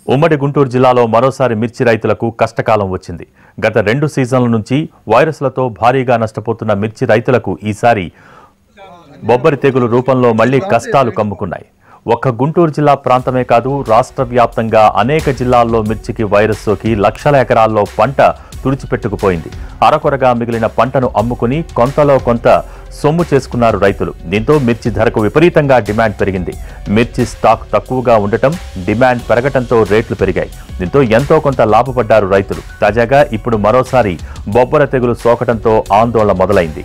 ఉమ్మడి గుంటూరు జిల్లాలో మరోసారి మిర్చి రైతులకు కష్టకాలం వచ్చింది గత రెండు సీజన్ల నుంచి వైరస్లతో భారీగా నష్టపోతున్న మిర్చి రైతులకు ఈసారి బొబ్బరి తెగులు రూపంలో మళ్లీ కష్టాలు కమ్ముకున్నాయి ఒక్క గుంటూరు జిల్లా ప్రాంతమే కాదు రాష్ట్ర వ్యాప్తంగా అనేక జిల్లాల్లో మిర్చికి వైరస్ సోకి లక్షల ఎకరాల్లో పంట తుడిచిపెట్టుకుపోయింది అరకొరగా మిగిలిన పంటను అమ్ముకుని కొంతలో కొంత సొమ్ము చేసుకున్నారు రైతులు దీంతో మిర్చి ధరకు విపరీతంగా డిమాండ్ పెరిగింది మిర్చి స్టాక్ తక్కువగా ఉండటం డిమాండ్ పెరగటంతో రేట్లు పెరిగాయి దీంతో ఎంతో కొంత లాభపడ్డారు రైతులు తాజాగా ఇప్పుడు మరోసారి బొబ్బర తెగులు సోకటంతో ఆందోళన మొదలైంది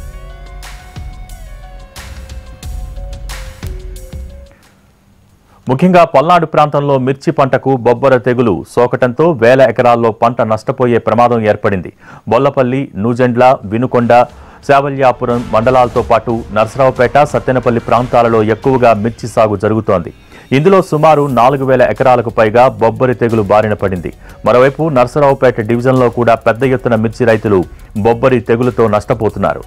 ముఖ్యంగా పల్నాడు ప్రాంతంలో మిర్చి పంటకు బొబ్బర తెగులు సోకటంతో వేల ఎకరాల్లో పంట నష్టపోయే ప్రమాదం ఏర్పడింది బొల్లపల్లి నూజెండ్ల వినుకొండ శావల్యాపురం మండలాలతో పాటు నర్సరావుపేట సత్తెనపల్లి ప్రాంతాలలో ఎక్కువగా మిర్చి సాగు జరుగుతోంది ఇందులో సుమారు నాలుగు వేల ఎకరాలకు పైగా బొబ్బరి తెగులు బారిన పడింది మరోవైపు నర్సరావుపేట డివిజన్లో కూడా పెద్ద ఎత్తున మిర్చి రైతులు బొబ్బరి తెగులుతో నష్టపోతున్నారు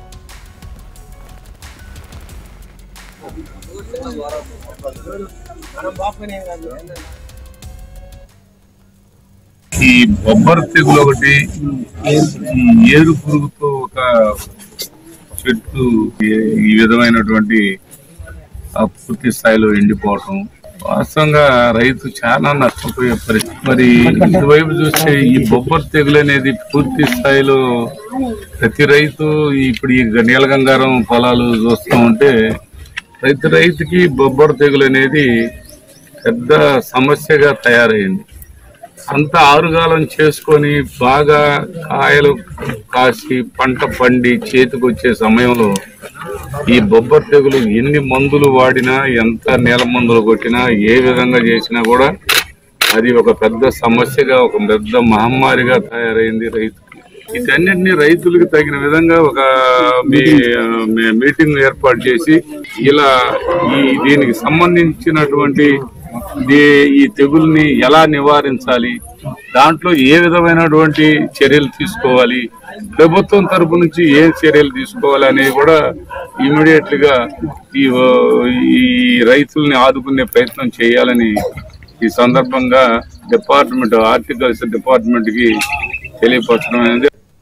ఈ బొబ్బర్ తెగులు ఒకటి ఈ ఏరు పురుగుతో ఒక చెట్టు ఈ- ఈ విధమైనటువంటి ఆ పూర్తి స్థాయిలో ఎండిపోవటం వాస్తవంగా రైతు చాలా నష్టపోయే పరిస్థితి మరి ఇటువైపు చూస్తే ఈ బొబ్బర్ తెగులు అనేది పూర్తి స్థాయిలో ప్రతి రైతు ఇప్పుడు ఈ నీలగంగారం పొలాలు చూస్తూ ఉంటే ప్రతి రైతుకి బొబ్బర్ తెగులు అనేది పెద్ద సమస్యగా తయారైంది అంత ఆరుగాలం చేసుకొని బాగా కాయలు కాసి పంట పండి చేతికి వచ్చే సమయంలో ఈ బొబ్బర్ తెగులు ఎన్ని మందులు వాడినా ఎంత నేల మందులు కొట్టినా ఏ విధంగా చేసినా కూడా అది ఒక పెద్ద సమస్యగా ఒక పెద్ద మహమ్మారిగా తయారైంది రైతుకి వీటన్నిటిని రైతులకు తగిన విధంగా ఒక మీ మీ- మీటింగ్ ఏర్పాటు చేసి ఇలా ఈ దీనికి సంబంధించినటువంటి దీ- ఈ తెగుల్ని ఎలా నివారించాలి దాంట్లో ఏ విధమైనటువంటి చర్యలు తీసుకోవాలి ప్రభుత్వం తరపు నుంచి ఏ చర్యలు తీసుకోవాలి అనేది కూడా ఇమీడియట్ గా ఈ ఈ రైతుల్ని ఆదుకునే ప్రయత్నం చేయాలని ఈ సందర్భంగా డిపార్ట్మెంట్ ఆర్టికల్స్ డిపార్ట్మెంట్ కి తెలియపరచడం అనేది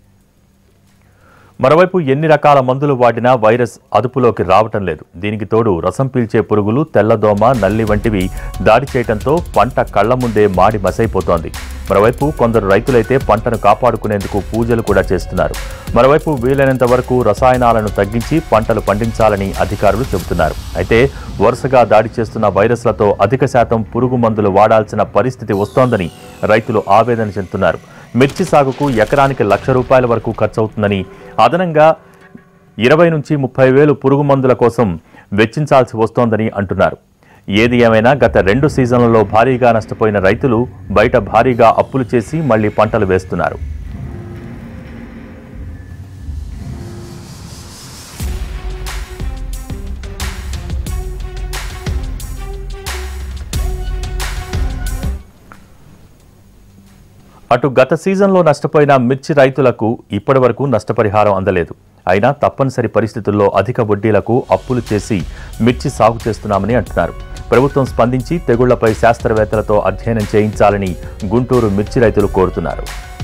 మరోవైపు ఎన్ని రకాల మందులు వాడినా వైరస్ అదుపులోకి రావటం లేదు దీనికి తోడు రసం పీల్చే పురుగులు తెల్లదోమ నల్లి వంటివి దాడి చేయడంతో పంట కళ్ల ముందే మాడి మసైపోతోంది మరోవైపు కొందరు రైతులైతే పంటను కాపాడుకునేందుకు పూజలు కూడా చేస్తున్నారు మరోవైపు వీలైనంత వరకు రసాయనాలను తగ్గించి పంటలు పండించాలని అధికారులు చెబుతున్నారు అయితే వరుసగా దాడి చేస్తున్న వైరస్లతో అధిక శాతం పురుగు మందులు వాడాల్సిన పరిస్థితి వస్తోందని రైతులు ఆవేదన చెందుతున్నారు మిర్చి సాగుకు ఎకరానికి లక్ష రూపాయల వరకు ఖర్చవుతుందని అదనంగా ఇరవై నుంచి ముప్పై వేలు పురుగు మందుల కోసం వెచ్చించాల్సి వస్తోందని అంటున్నారు ఏది ఏమైనా గత రెండు సీజన్లలో భారీగా నష్టపోయిన రైతులు బయట భారీగా అప్పులు చేసి మళ్లీ పంటలు వేస్తున్నారు అటు గత సీజన్లో నష్టపోయిన మిర్చి రైతులకు ఇప్పటివరకు నష్టపరిహారం అందలేదు అయినా తప్పనిసరి పరిస్థితుల్లో అధిక వడ్డీలకు అప్పులు చేసి మిర్చి సాగు చేస్తున్నామని అంటున్నారు ప్రభుత్వం స్పందించి తెగుళ్లపై శాస్త్రవేత్తలతో అధ్యయనం చేయించాలని గుంటూరు మిర్చి రైతులు కోరుతున్నారు